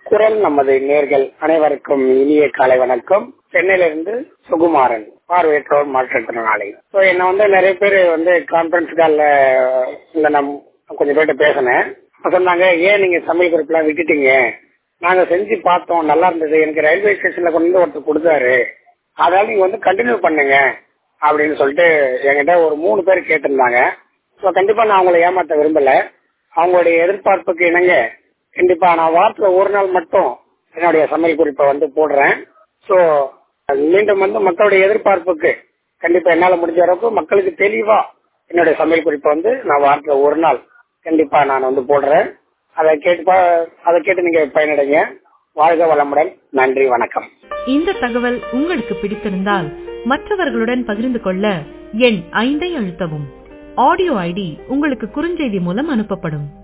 குரல் நமது நேர்கள் அனைவருக்கும் இனிய காலை வணக்கம் சென்னையிலிருந்து சுகுமாரன் பார்வையற்றோர் மாற்றுத்திறனாளி ஸோ என்ன வந்து நிறைய பேர் வந்து கான்பரன்ஸ் காலில் இல்லை நான் கொஞ்சம் பேர்கிட்ட பேசினேன் அப்ப சொன்னாங்க ஏன் நீங்க சமையல் குறிப்பெல்லாம் விட்டுட்டீங்க நாங்க செஞ்சு பார்த்தோம் நல்லா இருந்தது எனக்கு ரயில்வே ஸ்டேஷன்ல கொண்டு வந்து ஒருத்தர் கொடுத்தாரு அதனால நீங்க வந்து கண்டினியூ பண்ணுங்க அப்படின்னு சொல்லிட்டு என்கிட்ட ஒரு மூணு பேர் கேட்டிருந்தாங்க ஸோ கண்டிப்பா நான் அவங்களை ஏமாத்த விரும்பல அவங்களுடைய எதிர்பார்ப்புக்கு இணங்க கண்டிப்பா நான் வாரத்துல ஒரு நாள் மட்டும் என்னுடைய சமையல் குறிப்பை வந்து போடுறேன் ஸோ மீண்டும் வந்து மக்களுடைய எதிர்பார்ப்புக்கு கண்டிப்பா என்னால முடிஞ்ச அளவுக்கு மக்களுக்கு தெளிவா என்னுடைய சமையல் குறிப்பை வந்து நான் வாரத்துல ஒரு நாள் கண்டிப்பா நான் வந்து போடுறேன் அதை கேட்டு அதை கேட்டு நீங்க பயனடைங்க வாழ்க வளமுடன் நன்றி வணக்கம் இந்த தகவல் உங்களுக்கு பிடித்திருந்தால் மற்றவர்களுடன் பகிர்ந்து கொள்ள எண் ஐந்தை அழுத்தவும் ஆடியோ ஐடி உங்களுக்கு குறுஞ்செய்தி மூலம் அனுப்பப்படும்